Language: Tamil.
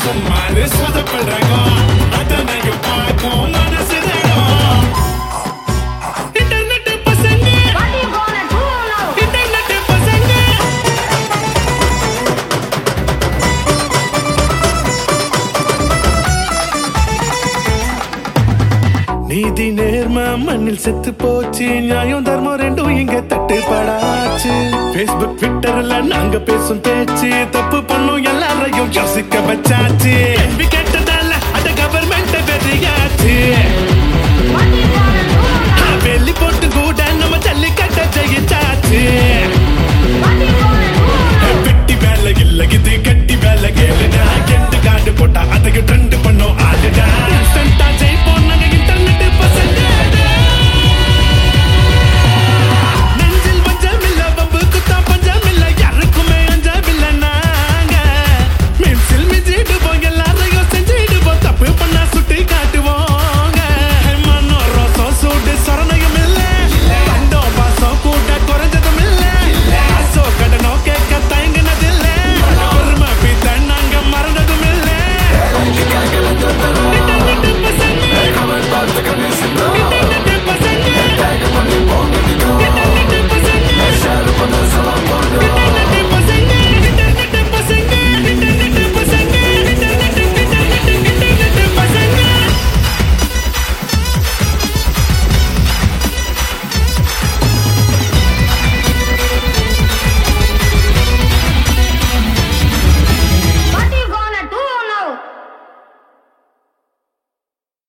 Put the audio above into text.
சும்மாரு சொதப்படுறோம் அத்தனையும் பார்க்கும் மனசு தரும் இன்டர்நெட் பசங்க What you gonna do now? Internet பசங்க நீதி நேர்ம மண்ணில் செத்து போச்சு நியாயம் தர்மம் ரெண்டும் இங்க தட்டுப்படாச்சு பேஸ்புக் ட்விட்டர்ல நாங்க பேசும் பேச்சு தப்பு பண்ணும் எல்லாரையும் யோசிக்க வச்சாச்சு கேள்வி கேட்ட